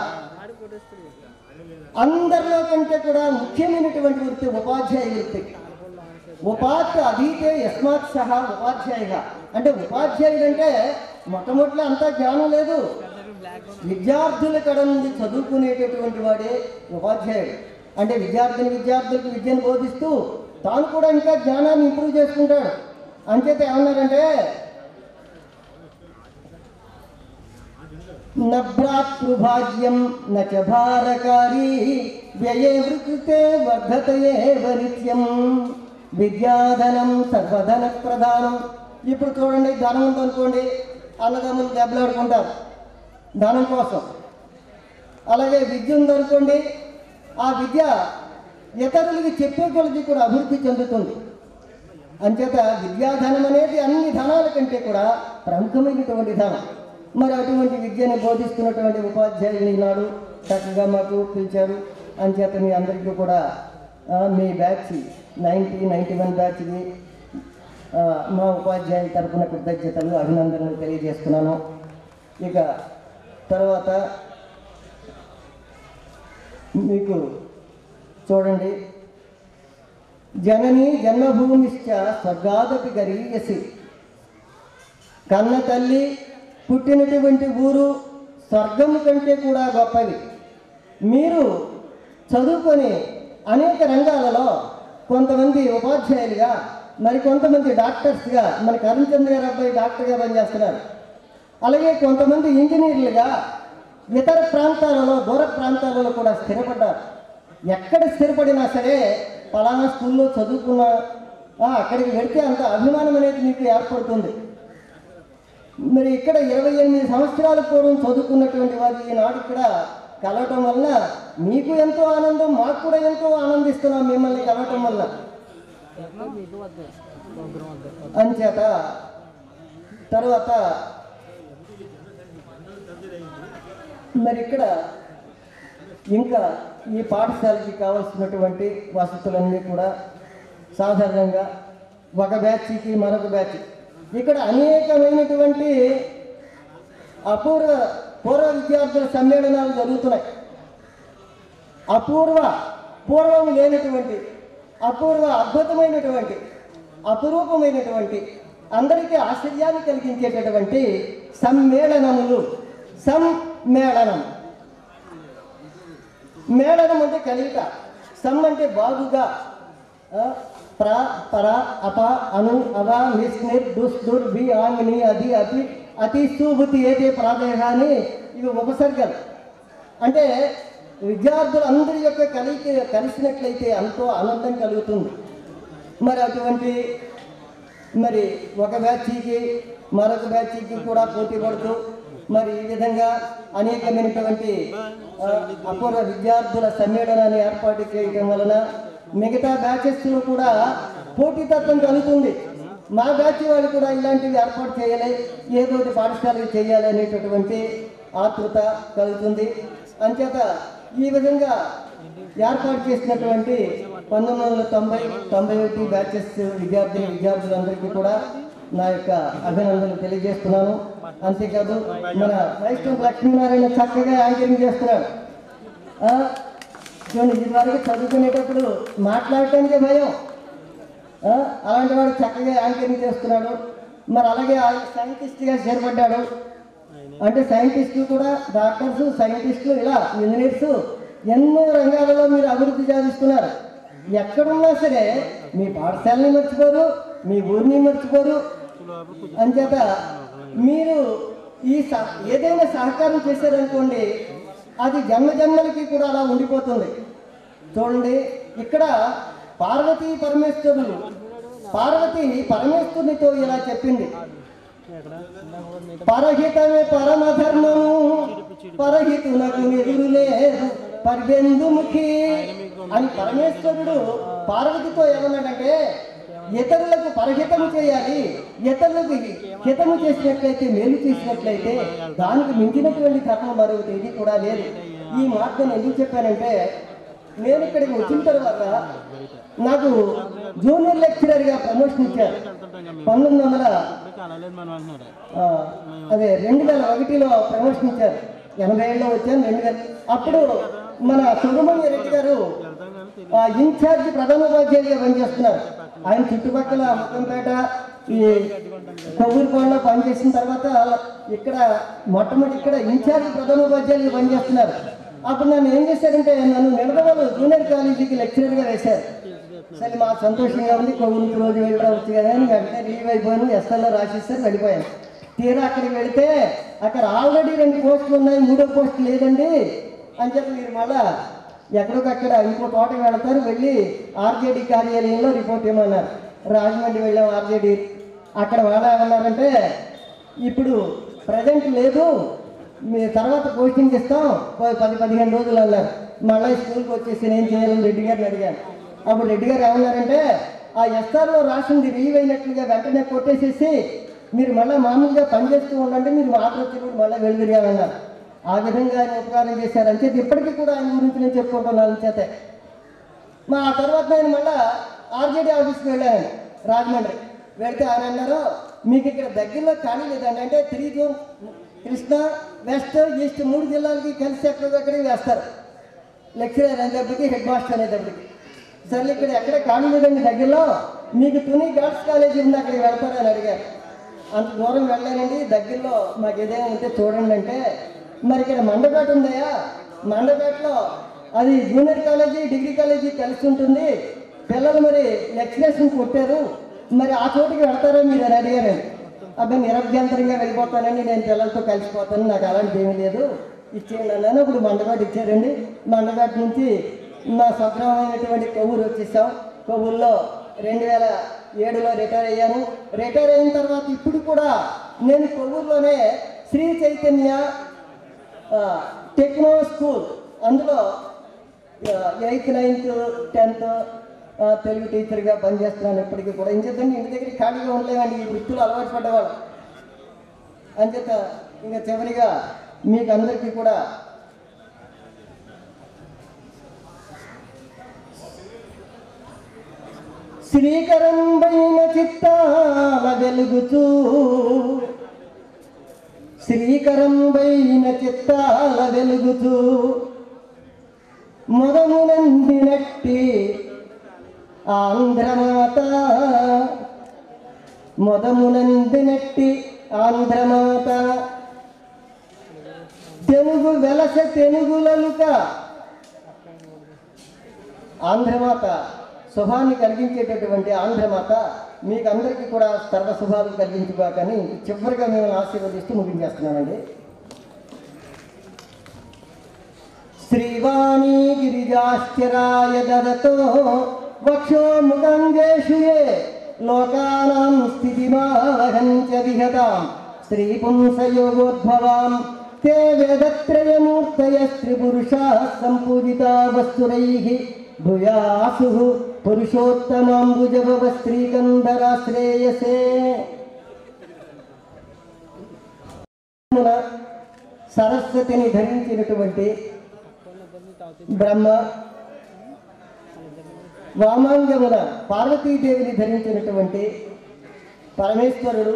అందరిలో కంటే కూడా ముఖ్యమైనటువంటి వృత్తి ఉపాధ్యాయ వృత్తి ఉపాధ్య అధీతే యస్మాత్ సహా ఉపాధ్యాయుగా అంటే ఉపాధ్యాయుడు అంటే మొట్టమొదటిలో అంతా జ్ఞానం లేదు విద్యార్థుల కడ నుండి చదువుకునేటటువంటి వాడే ఉపాధ్యాయుడు అంటే విద్యార్థిని విద్యార్థులకు విద్యను బోధిస్తూ తాను కూడా ఇంకా జ్ఞానాన్ని ఇంప్రూవ్ చేసుకుంటాడు అంచేత ఏమన్నారంటే నభ్రాతృభాగ్యం నచ భారకారీ వ్యయే వృత్తే వర్ధతయే నిత్యం విద్యాధనం సర్వధన ప్రధానం ఇప్పుడు చూడండి ధనం ఉందనుకోండి అన్నదమ్ములు దెబ్బలాడుకుంటారు ధనం కోసం అలాగే విద్య ఉందనుకోండి ఆ విద్య ఇతరులకి చెప్పే కొలది కూడా అభివృద్ధి చెందుతుంది అంచేత విద్యాధనం అనేది అన్ని ధనాల కంటే కూడా ప్రముఖమైనటువంటి ధనం మరి అటువంటి విద్యను బోధిస్తున్నటువంటి ఉపాధ్యాయులు ఈనాడు చక్కగా మాకు పిలిచారు అంచేత మీ అందరికీ కూడా ఆ, మీ బ్యాచ్ నైంటీ నైంటీ వన్ బ్యాచ్కి ఆ, మా ఉపాధ్యాయుల తరపున కృతజ్ఞతలు అభినందనలు తెలియజేస్తున్నాను ఇక తర్వాత మీకు చూడండి జనని జన్మభూమిశ్చ స్వర్గాదపి గరీయసి కన్న తల్లి పుట్టినటువంటి ఊరు స్వర్గం కంటే కూడా గొప్పది మీరు చదువుకొని అనేక రంగాలలో కొంతమంది ఉపాధ్యాయులుగా మరి కొంతమంది డాక్టర్స్గా మన కరణ్చంద్ర గారు అబ్బాయి డాక్టర్గా పనిచేస్తున్నారు అలాగే కొంతమంది ఇంజనీర్లుగా ఇతర ప్రాంతాలలో దూర ప్రాంతాలలో కూడా స్థిరపడ్డారు ఎక్కడ స్థిరపడినా సరే పలానా స్కూల్లో చదువుకున్నా ఆ, అక్కడికి వెళితే అంత అభిమానం అనేది మీకు ఏర్పడుతుంది మరి ఇక్కడ ఇరవై ఎనిమిది సంవత్సరాల పూర్వం చదువుకున్నటువంటి వారు ఈనాడు ఇక్కడ కలవటం వల్ల మీకు ఎంతో ఆనందం మాకు కూడా ఎంతో ఆనందిస్తున్నాం మిమ్మల్ని కలవటం వల్ల అంచేత తర్వాత మరి ఇక్కడ ఇంకా ఈ పాఠశాలకి కావాల్సినటువంటి వసతులన్నీ కూడా సాధారణంగా ఒక బ్యాచ్కి మరొక బ్యాచ్ ఇక్కడ అనేకమైనటువంటి అపూర్వ పూర్వ విద్యార్థుల సమ్మేళనాలు జరుగుతున్నాయి అపూర్వ పూర్వం లేనటువంటి అపూర్వ అద్భుతమైనటువంటి అపురూపమైనటువంటి అందరికీ ఆశ్చర్యాన్ని కలిగించేటటువంటి సమ్మేళనములు సమ్మేళనం మేళనం అంటే కలియుట సమ్ అంటే బాగుగా ఆ, ప్ర పర అప అను అవ మిస్ నిర్ దుస్ దుర్ బి ఆంగ్ ని అది అతి అతి సుభుతి ఏదే ప్రాదేహ అని ఇవి ఉపసర్గలు అంటే విద్యార్థులు అందరి యొక్క కలికి కలిసినట్లయితే ఎంతో ఆనందం కలుగుతుంది మరి అటువంటి మరి ఒక బ్యాచ్కి మరొక బ్యాచ్కి కూడా పోటీ పడుతూ మరి ఈ విధంగా అనేకమైనటువంటి ఆ, అపూర్వ విద్యార్థుల సమ్మేళనాన్ని ఏర్పాటు చేయడం వలన మిగతా బ్యాచెస్లో కూడా పోటీతత్వం కలుగుతుంది మా బ్యాచ్ వాళ్ళు కూడా ఇలాంటివి ఏర్పాటు చేయాలి ఏదో ఒకటి పాఠశాలకు చేయాలి అనేటటువంటి ఆతృత కలుగుతుంది అంచేత ఈ విధంగా ఏర్పాటు చేసినటువంటి పంతొమ్మిది వందల తొంభై తొంభై ఒకటి బ్యాచెస్ విద్యార్థి విద్యార్థులందరికీ కూడా నా యొక్క అభినందనలు తెలియజేస్తున్నాను అంతేకాదు మన వైష్ణవ్ లక్ష్మీనారాయణ చక్కగా యాంకరింగ్ చేస్తున్నాడు ఆ, చూడండి ఇది వరకు చదువుకునేటప్పుడు మాట్లాడటానికే భయం ఆ, అలాంటి వాడు చక్కగా యాంకరింగ్ చేస్తున్నాడు మరి అలాగే ఆయన సైంటిస్ట్గా చేరబడ్డాడు అంటే సైంటిస్టులు కూడా డాక్టర్స్ సైంటిస్టులు ఇలా ఇంజనీర్స్ ఎన్నో రంగాలలో మీరు అభివృద్ధి సాధిస్తున్నారు ఎక్కడున్నా సరే మీ పాఠశాలని మర్చిపోరు మీ ఊరిని మర్చిపోరు అంచేత మీరు ఈ స- ఏదైనా సహకారం చేశారనుకోండి అది జన్మ జన్మలకి కూడా అలా ఉండిపోతుంది చూడండి ఇక్కడ పార్వతీ పరమేశ్వరులు పార్వతి పరమేశ్వరునితో ఇలా చెప్పింది పరహితమే పరమధర్మము పరహితునకు ఎదురు లేదు పరిబెందుముఖి అని పరమేశ్వరుడు పార్వతితో ఏమన్నాడంటే ఇతరులకు పరహితము చేయాలి ఇతరులకు హితము చేసినట్లయితే మేలు చేసినట్లయితే దానికి మించినటువంటి ధర్మం మరొకటి ఇది కూడా లేదు ఈ మాట నేను ఎందుకు చెప్పానంటే నేను ఇక్కడికి వచ్చిన తర్వాత నాకు జూనియర్ లెక్చరర్గా ప్రమోషన్ ఇచ్చారు పంతొమ్మిది వందల ఆ, అదే రెండు వేల ఒకటిలో ప్రమోషన్ ఇచ్చారు ఎనభై ఏళ్ళలో వచ్చాను రెండు వేల అప్పుడు మన సుబ్రహ్మణ్య రెడ్డి గారు ఆ, ఇన్ఛార్జ్ ప్రధానోపాధ్యాయులుగా పనిచేస్తున్నారు ఆయన చుట్టుపక్కల ముఖంపేట ఈ కొవ్వూరుపాడులో పనిచేసిన తర్వాత ఇక్కడ మొట్టమొదటి ఇక్కడ ఇన్ఛార్జ్ ప్రధానోపాధ్యాయులుగా పనిచేస్తున్నారు అప్పుడు నన్ను ఏం చేశారంటే నన్ను నిడదవలు జూనియర్ కాలేజీకి లెక్చరర్గా వేశారు సరే మాకు సంతోషంగా ఉంది కొవ్వూరికి రోజు వెళ్ళి రావచ్చు కదా అని వెంటనే లీవ్ అయిపోయాను ఎస్ఎల్లో రాసేస్తారు వెళ్ళిపోయాను తీరా అక్కడికి వెళితే అక్కడ ఆల్రెడీ రెండు పోస్టులు ఉన్నాయి మూడో పోస్ట్ లేదండి అని చెప్పి మీరు మళ్ళా ఎక్కడికక్కడ ఇంకో తోటకి వెళతారు వెళ్ళి ఆర్జేడీ కార్యాలయంలో రిపోర్ట్ ఇవ్వమన్నారు రాజమండ్రి వెళ్ళాం ఆర్జేడీ అక్కడ వాళ్ళు ఏమన్నారంటే ఇప్పుడు ప్రజెంట్ లేదు మీ తర్వాత పోస్టింగ్ ఇస్తాం ప- పది పదిహేను రోజులు అన్నారు మళ్ళీ స్కూల్కి వచ్చేసి నేను చేయాలని రెడ్డి గారిని అడిగాను అప్పుడు రెడ్డి గారు ఏమన్నారంటే ఆ ఎస్ఆర్లో రాసింది రిలీవ్ అయినట్లుగా వెంటనే కొట్టేసేసి మీరు మళ్ళీ మామూలుగా పనిచేస్తూ ఉండండి మీరు ఆర్డర్ వచ్చినప్పుడు మళ్ళీ వెలుదిరిగామన్నారు ఆ విధంగా ఆయన ఉపకారం చేశారు అంతే ఇప్పటికీ కూడా ఆయన గురించి నేను చెప్పుకుంటున్నాను చేతే మా ఆ తర్వాత నేను మళ్ళా ఆర్జేడీ ఆఫీస్కి వెళ్ళాను రాజమండ్రి వెళ్తే ఆయన అన్నారు మీకు ఇక్కడ దగ్గరలో ఖాళీ లేదండి అంటే three zone Krishna west east మూడు జిల్లాలకి కలిసి ఎక్కడికక్కడికి వేస్తారు లెక్చరర్ అనేటప్పటికి హెడ్ మాస్టర్ అనేటప్పటికి సరే ఇక్కడ ఎక్కడ ఖాళీ లేదండి దగ్గరలో మీకు తుని గర్ల్స్ కాలేజీ ఉంది అక్కడికి వెళ్తారని అడిగారు అంత దూరం వెళ్ళానండి దగ్గరలో మాకు ఏదైనా ఉంటే చూడండి అంటే మరి ఇక్కడ మండపేట ఉందయ్యా మండపేటలో అది జూనియర్ కాలేజీ డిగ్రీ కాలేజీ కలిసి ఉంటుంది పిల్లలు మరి లెక్చరేషన్ కొట్టారు మరి ఆ చోటికి వెళ్తారా మీరు అని అడిగారు అబ్బాయి నిరభ్యంతరంగా వెళ్ళిపోతానండి నేను పిల్లలతో కలిసిపోతాను నాకు అలాంటిది ఏమీ లేదు ఇచ్చేయండి అన్నాను అప్పుడు మండపేట ఇచ్చారండి మండపేట నుంచి మా స్వగ్రామైనటువంటి కొవ్వూరు వచ్చేసాం కొవ్వూరులో రెండు వేల ఏడులో రిటైర్ అయ్యాను రిటైర్ అయిన తర్వాత ఇప్పుడు కూడా నేను కొవ్వూరులోనే శ్రీ చైతన్య ఆ, టెక్నో స్కూల్ అందులో ఎయిత్ నైన్త్ టెన్త్ తెలుగు టీచర్గా పనిచేస్తున్నాను ఇప్పటికీ కూడా ఏం చేద్దండి ఇంటి దగ్గర ఖాళీగా ఉండలేమండి ఈ వృత్తులు అలవాటు పడ్డవాళ్ళు అంచేత ఇంకా చివరిగా మీకు అందరికీ కూడా శ్రీకరంబైన చిత్తాల వెలుగుచూ శ్రీకరంబైన చిత్తాల వెలుగుచూ మొదమునందినట్టి ఆంధ్రమాత మొదమునందినట్టి ఆంధ్రమాత తెలుగు వెలస తెలుగులలుక ఆంధ్రమాత శుభాన్ని కలిగించేటటువంటి ఆంధ్రమాత మీకు అందరికీ కూడా సర్వ శుభాలు కలిగించుగాకని చివరిగా మేము ఆశీర్వదిస్తూ ముగించేస్తున్నానండి శ్రీవాణీ గిరిజాశ్చరాయ దదతో వక్షో ముఖంగేషు ఏ లోకానాం స్థితిమావహం చ విహతాం శ్రీపుంసయోగోద్భవాం తే వేదత్రయమూర్తయ స్త్రీపురుషా సంపూజితా వస్తురైః భూయాసు పురుషోత్తమాంబుజభవ శ్రీకంధరాశ్రేయసే సరస్వతిని ధరించినటువంటి బ్రహ్మ వామాంగమున పార్వతీదేవిని ధరించినటువంటి పరమేశ్వరుడు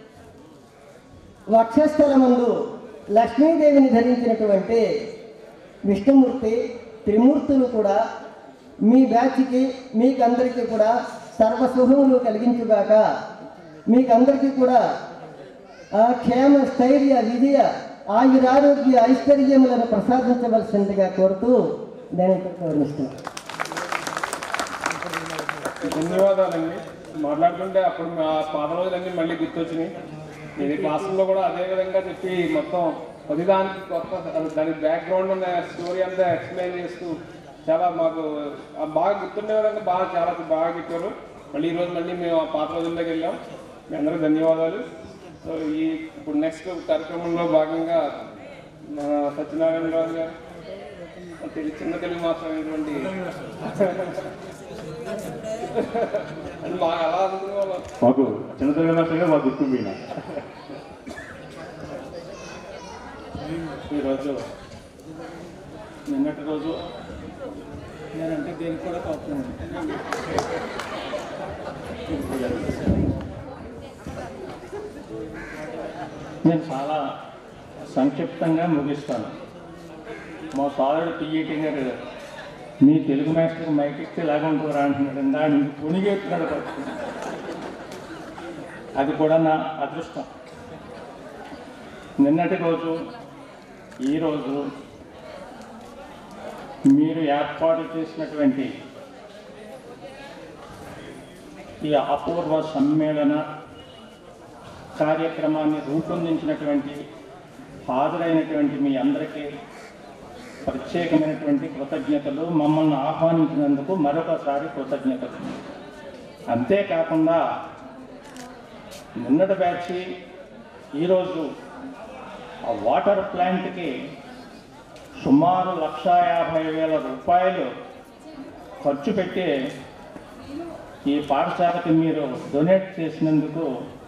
వక్షస్థలమందు లక్ష్మీదేవిని ధరించినటువంటి విష్ణుమూర్తి త్రిమూర్తులు కూడా మీ బ్యాచ్కి మీకందరికీ కూడా సర్వశుభములు కలిగించుగాక మీకందరికీ కూడా ఆ క్షేమ స్థైర్య విజయ ఆయురారోగ్య ఐశ్వర్యములను ప్రసాదించవలసిందిగా కోరుతూ నేను ఇక్కడ వర్ణిస్తున్నాను ధన్యవాదాలండి మాట్లాడుతుంటే అప్పుడు మా పాత రోజులన్నీ మళ్ళీ గుర్తొచ్చినాయి ఇది క్లాసుల్లో కూడా అదే విధంగా చెప్పి మొత్తం ప్రతిదానికి కొత్త అది దాని బ్యాక్గ్రౌండ్ ఉన్న స్టోరీ అంతా ఎక్స్ప్లెయిన్ చేస్తూ చాలా మాకు ఆ బాగా గుర్తుండే విధంగా బాగా చాలా బాగా చెప్పారు మళ్ళీ ఈరోజు మళ్ళీ మేము ఆ పాత రోజుల్లోకి వెళ్ళాం మీ అందరికీ ధన్యవాదాలు సో ఈ ఇప్పుడు నెక్స్ట్ కార్యక్రమంలో భాగంగా మన సత్యనారాయణ రావు గారు తెలు- చిన్న తెలుగు మాత్రమైనటువంటి అది మాకు అలా అనుకునే మాకు చిన్న తెలుగు మాస్టర్గా మాకు గుర్తు పోయినా ఈరోజు నిన్నటి రోజు నేనంటే దేనికి కూడా కోపం ఉంది. నేను చాలా సంక్షిప్తంగా ముగిస్తాను మా సారుడు పిఈటి గారు మీ తెలుగు మాస్టర్కి మైక్ ఇస్తే ఇలాగ ఉంటారా అంటున్నాడు దాని పుణిగెత్తున్నాడు పట్టుకుని అది కూడా నా అదృష్టం నిన్నటి రోజు ఈరోజు మీరు ఏర్పాటు చేసినటువంటి ఈ అపూర్వ సమ్మేళన కార్యక్రమాన్ని రూపొందించినటువంటి హాజరైనటువంటి మీ అందరికీ ప్రత్యేకమైనటువంటి కృతజ్ఞతలు మమ్మల్ని ఆహ్వానించినందుకు మరొకసారి కృతజ్ఞతలు అంతేకాకుండా నిన్నటి బ్యాచ్ ఈరోజు ఆ వాటర్ ప్లాంట్కి సుమారు లక్ష యాభై వేల రూపాయలు ఖర్చు పెట్టి ఈ పాఠశాలకి మీరు డొనేట్ చేసినందుకు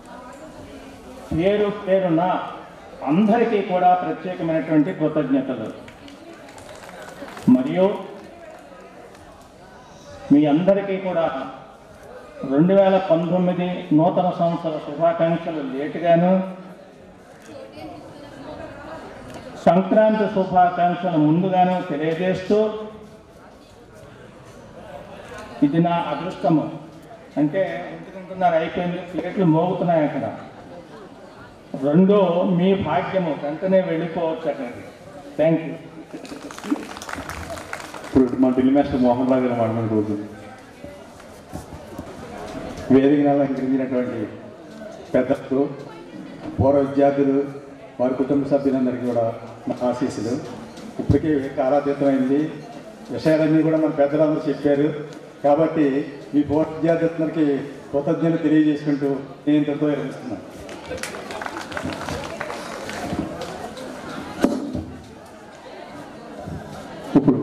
పేరు పేరున అందరికీ కూడా ప్రత్యేకమైనటువంటి కృతజ్ఞతలు మరియు మీ అందరికీ కూడా రెండు వేల పంతొమ్మిది నూతన సంవత్సర శుభాకాంక్షలు లేటుగాను సంక్రాంతి శుభాకాంక్షలు ముందుగానే తెలియజేస్తూ ఇది నా అదృష్టము అంటే ఎందుకంటున్నారు అయిపోయింది ప్లేట్లు మోగుతున్నాయి అక్కడ రెండో మీ భాగ్యము వెంటనే వెళ్ళిపోవచ్చు అక్కడికి థ్యాంక్ యూ ఇప్పుడు మా ఢిల్లీ మాస్టర్ మోహన్ రావు గారు మాట్లాడిన రోజు వేదికను అలంకరించినటువంటి పెద్దలు పూర్వ విద్యార్థులు వారి కుటుంబ సభ్యులందరికీ కూడా నా ఆశీస్సులు ఇప్పటికే కాలాతీతమైంది విషయాలన్నీ కూడా మన పెద్దలందరూ చెప్పారు కాబట్టి మీ పూర్వ విద్యార్థులందరికీ కృతజ్ఞతలు తెలియజేసుకుంటూ నేను ఇంతతో విరమిస్తున్నాను ఇప్పుడు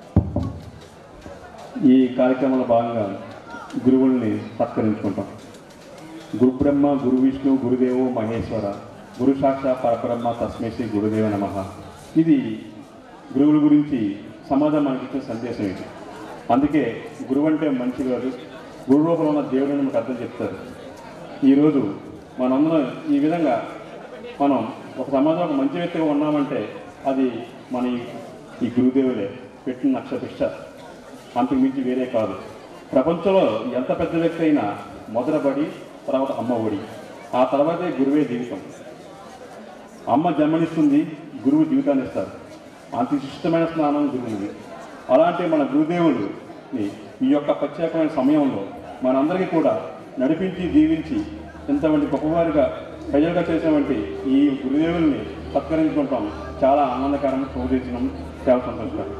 ఈ కార్యక్రమంలో భాగంగా గురువుల్ని సత్కరించుకుంటాం గురు బ్రహ్మ గురు విష్ణు గురుదేవో మహేశ్వర గురు సాక్షాత్ పరబ్రహ్మ తస్మై శ్రీ గురుదేవ నమ ఇది గురువుల గురించి సమాజం మనకి ఇచ్చిన సందేశం ఇది అందుకే గురువు అంటే మంచి కాదు గురు రూపంలో ఉన్న దేవుడిని మనకు అర్థం చెప్తారు ఈరోజు మనందరం ఈ విధంగా మనం ఒక సమాజంలో ఒక మంచి వ్యక్తిగా ఉన్నామంటే అది మన ఈ- ఈ గురుదేవులే పెట్టిన నక్షపిష్ట అంతకు మించి వేరే కాదు ప్రపంచంలో ఎంత పెద్ద వ్యక్తి అయినా మొదలబడి తర్వాత అమ్మ ఒడి ఆ తర్వాతే గురువే జీవితం అమ్మ జన్మనిస్తుంది గురువు జీవితాన్ని ఇస్తారు అంత విశిష్టమైన స్నానం గురువుది అలాంటి మన గురుదేవులు ఈ యొక్క ప్రత్యేకమైన సమయంలో మనందరికీ కూడా నడిపించి జీవించి ఇంతవంటి గొప్పవారిగా ప్రజలుగా చేసినటువంటి ఈ గురుదేవుల్ని సత్కరించుకుంటాం చాలా ఆనందకరం శోధించడం చాలా సంతోషకరం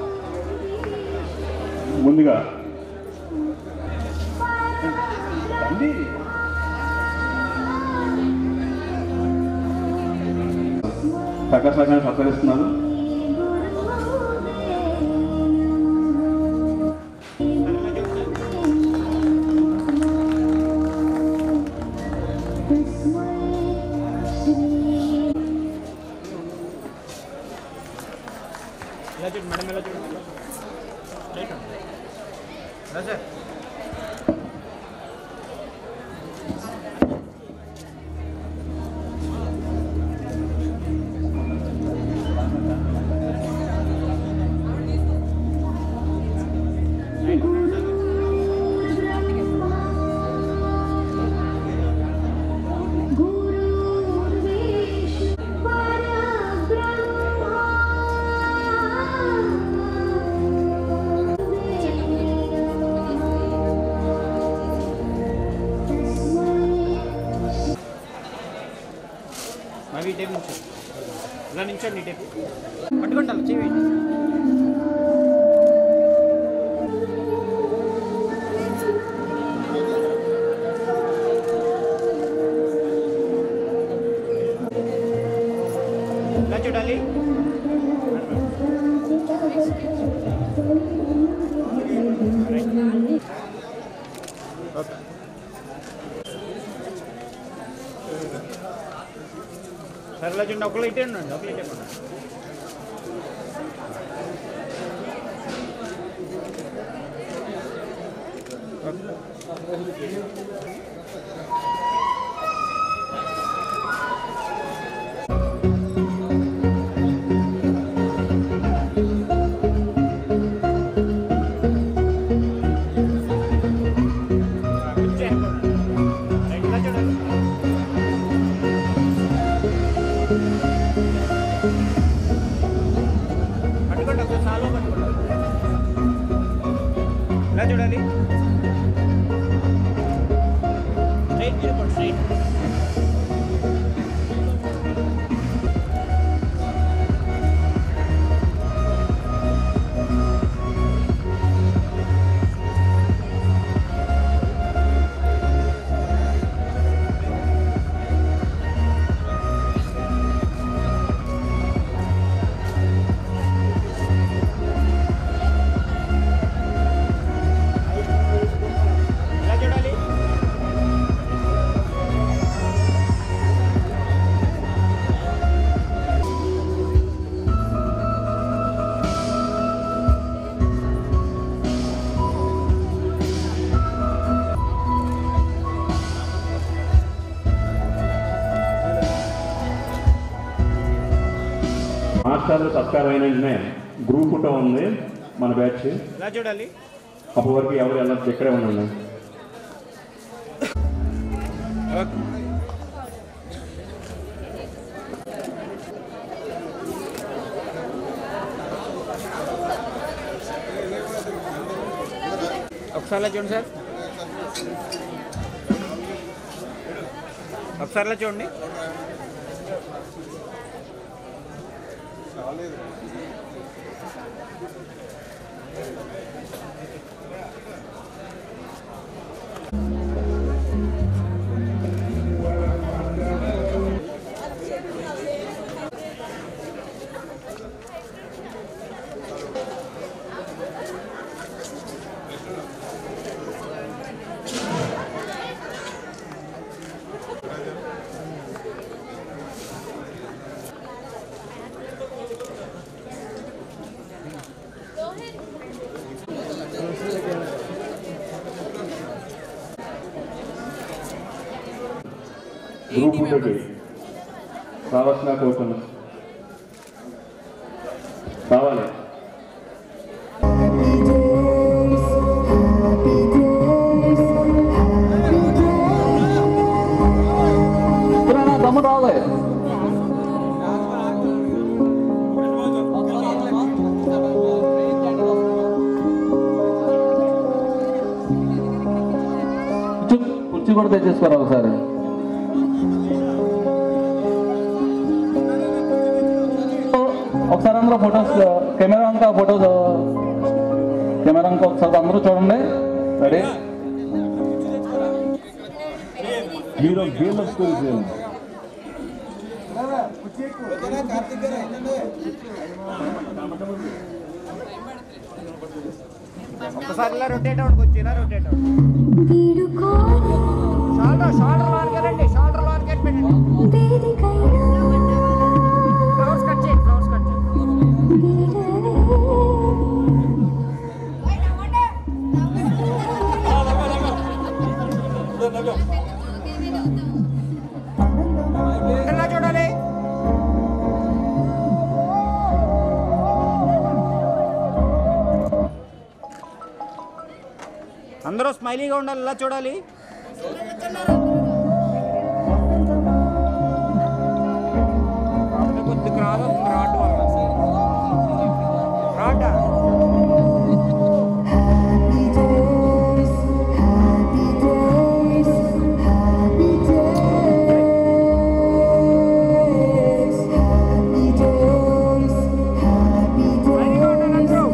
ముందుగా తండ్రి ప్రకాశాన్ని సత్కరిస్తున్నారు అవి ఈ టైపు నుంచో ఇలా నించోండి ఈ టైపు పట్టుకుంటాను చెవి ఇలా చూడండి ఒకళ్ళు ఇటే ఉండండి ఒకళ్ళు ఇటే ఉండండి రైట్ ఇలా చూడండి పట్టుకోండి ఒకసారి సాల్వ్ పట్టుకోండి ఇలా చూడాలి స్ట్రైట్ తిరుగుకోండి స్ట్రైట్ ఇలా చూడాలి మాస్టర్లు సత్కారం అయిన వెంటనే గ్రూప్ ఫోటో ఉంది మన బ్యాచ్ ఇలా చూడాలి అప్పటి వరకు ఎవరు వెళ్ళదు ఇక్కడే ఉండండి ఒకసారి ఇలా చూడండి సార్ ఒకసారి ఇలా చూడండి గ్రూప్ ఫోటోకి రావాల్సిన కోరుతున్నాను రావాలి కుర్చీ కూడా తెచ్చేసుకోరా ఒకసారి ఒకసారి అందరూ ఫొటోస్ కెమెరా అంతా ఫొటోస్ కెమెరా అంతా ఒకసారి అందరూ చూడండి రెడీ హీరో హీరో స్కూల్ ఒకసారి ఇలా రొటేట్ అవ్వండి కొంచెం ఇలా రొటేట్ అవ్వండి షోల్డర్ షోల్డర్ లోనికి వెళ్ళండి షోల్డర్ లోనికి వెళ్ళి పెట్టండి ఫ్లవర్స్ కట్ చేయండి ఫ్లవర్స్ కట్ చేయండి ఇలా చూడాలి అందరూ స్మైలీగా ఉండాలి ఇలా చూడాలి కాకపోతే కొద్దిగా రాదు రాడ్ వల్ల రాడ్ స్మైలీగా ఉండాలి అందరూ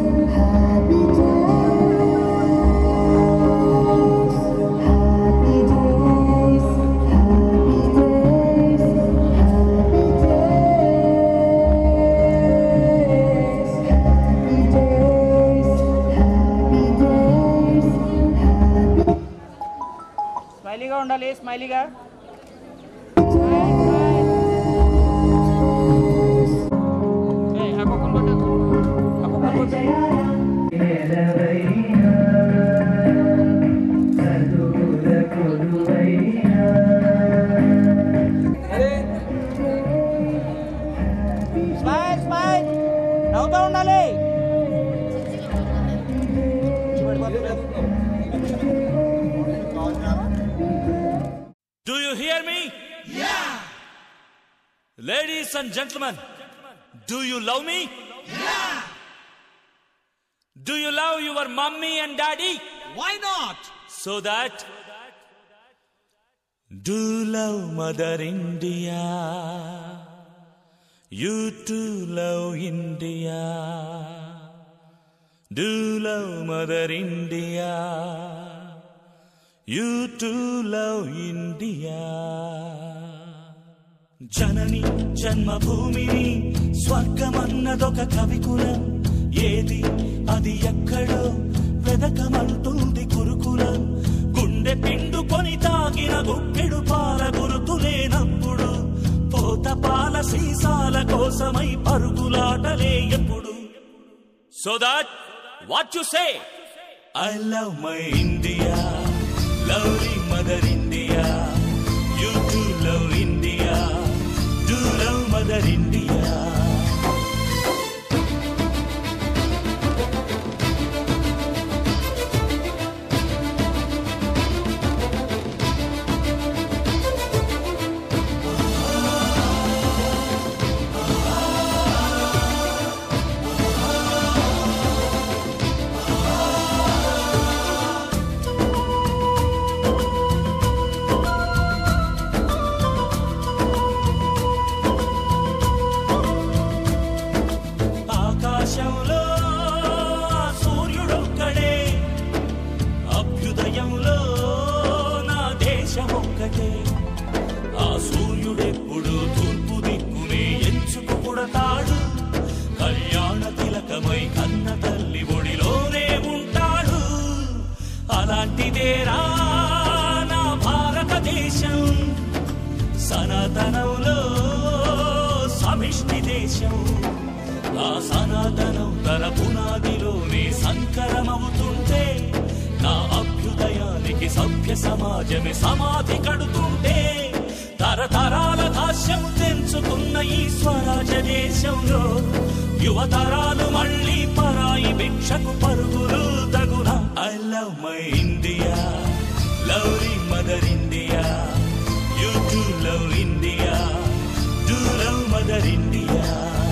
స్మైలీగా ఉండాలి స్మైలీగా స్మైల్, స్మైల్. స్మైల్ స్మైల్ నవ్వుతూ ఉండాలి Do you hear me? Yeah. Ladies and gentlemen, do you love me? Yeah. Do you love your mommy and daddy? Why not? So that do love Mother India. You too love India. Do love Mother India. You too love India. జనని జన్మభూమిని స్వర్గమన్నదొక కవికులం ఏది అది ఎక్కడో వెదకమంటుంది కురుకులం గుండె పిండుకొని తాగిన గుప్పెడు పాల గురుతులేనప్పుడు పోత పాల సీసాల కోసమై పరుగులాటలే ఎప్పుడు so that what you say I love my India lovely mother India you to love India do love mother India ఆకాశంలో ఆ సూర్యుడొక్కడే అభ్యుదయంలో నా దేశం ఒక్కటే ఆ సూర్యుడెప్పుడు తూర్పు దిక్కునే ఎంచుకు పుడతాడు కళ్యాణ తిలకమై కన్న తల్లి ఒడిలోనే ఉంటాడు అలాంటిదేరా నా భారతదేశం సనాతనంలో సమిష్టి దేశం ఆ సనాతనం తన పునాదిలోనే సంకరమవుతుంటే నా అభ్యుదయానికి సభ్య సమాజమే సమాధి కడుతుంటే తరతరాల దాస్యం తెంచుకున్న ఈ స్వరాజ దేశంలో యువతరాలు మళ్ళీ పరాయి భిక్షకు పరుగులు తగున I love my India lovely mother India you to love India do love mother India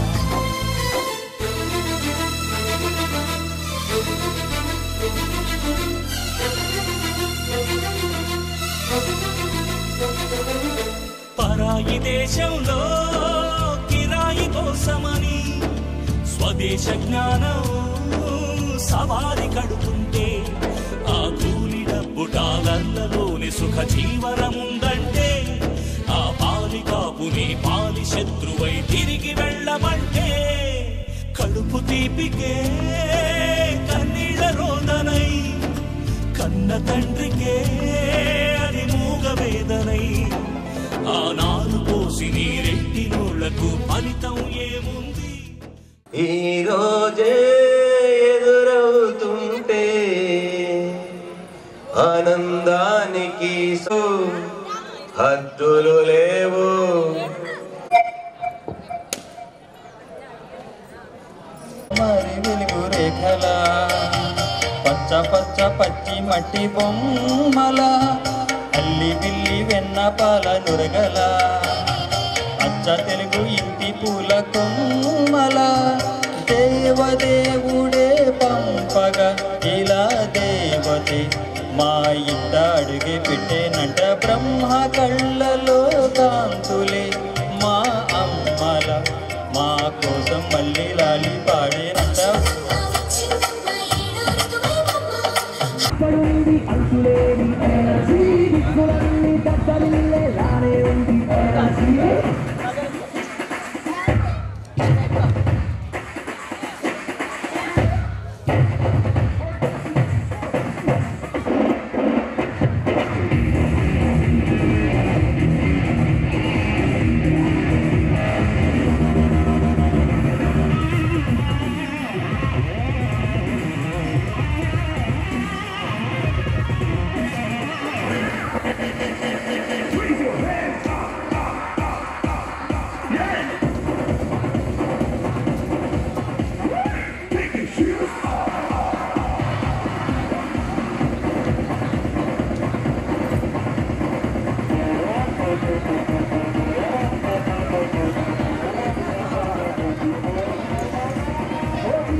పరాయి దేశంలో కిరాయి కోసమని స్వదేశ జ్ఞానం సవారి కడుతుంటే ఆ కూలి డబ్బు డాలర్లలోని సుఖ జీవనముందంటే ఆ పాలి కాపుని పాలి శత్రువై తిరిగి వెళ్ళమంటే కడుపు తీపికే కన్నీళ్ళ రోదనై కన్న తండ్రికే అది మూగ వేదనై ఆ నాలు పోసి నీరెట్టి నోళ్లకు ఫలితం ఏముంది ఈ రోజే ఎదురవుతుంటే ఆనందానికి సో హద్దులు లేవు మరి వెలుగు రేఖల పచ్చ పచ్చ పచ్చి మట్టి బొమ్మల అల్లి బిల్లి వెన్న పాల నురగల అచ్చ తెలుగు ఇంటి పూల కొమ్మల దేవదేవుడే పంపగా ఇలా దేవతే మా ఇంట అడుగే పెట్టేనంట బ్రహ్మ కళ్ళలో కాంతులే మా అమ్మల మా కోసం మళ్ళీ లాలి పాడేనంట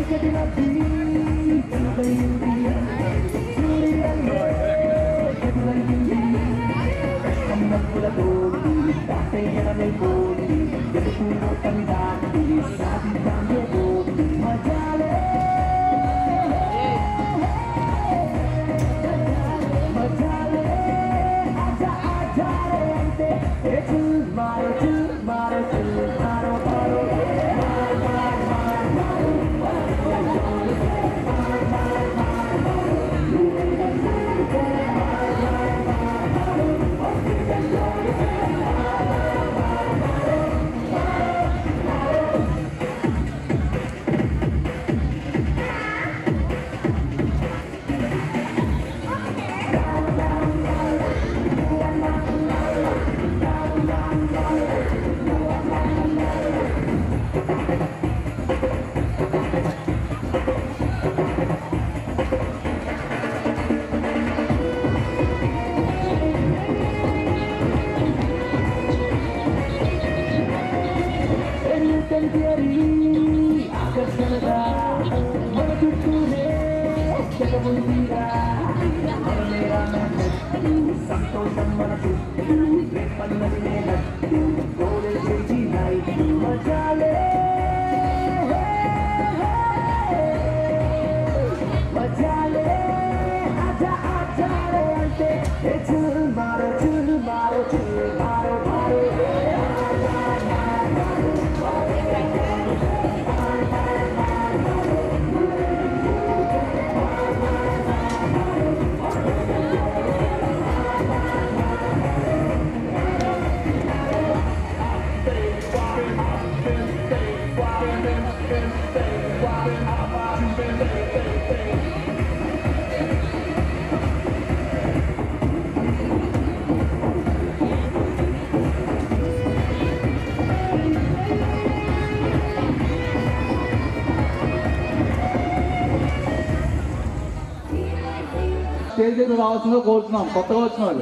స్టేజ్ దగ్గర రావాల్సిందిగా కోరుతున్నాం కొత్తగా వచ్చిన వాళ్ళు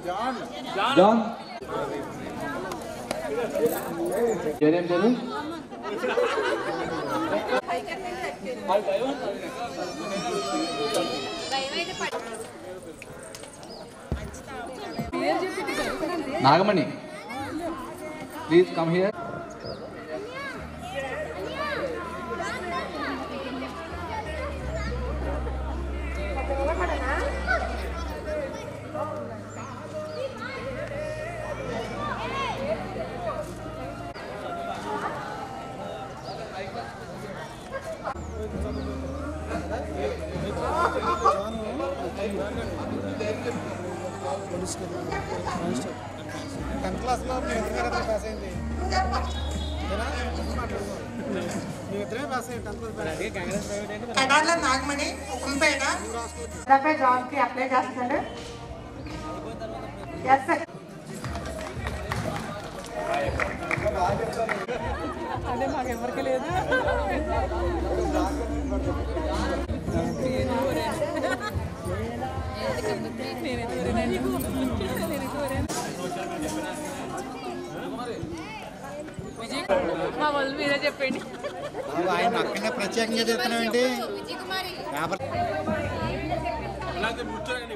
జాన్ పేరేం పేరు Nagamani please come here tenth క్లాస్లో మీ ఇద్దరు పాస్ అయింది మీ ఇద్దరే పాస్ అయ్యింది టెన్త్ క్లాస్ కడాల నాగమణి ఉక్కంపేట డబ్బై జాబ్కి అప్లై చేస్తాడు ఎస్ సార్ అదే మాకు ఎవరికి లేదు మా వాళ్ళు మీరే చెప్పండి ఆయన అక్కడనే ప్రత్యేకంగా చెప్తున్నావు ఏంటి పేపర్ అలాగే కూర్చోండి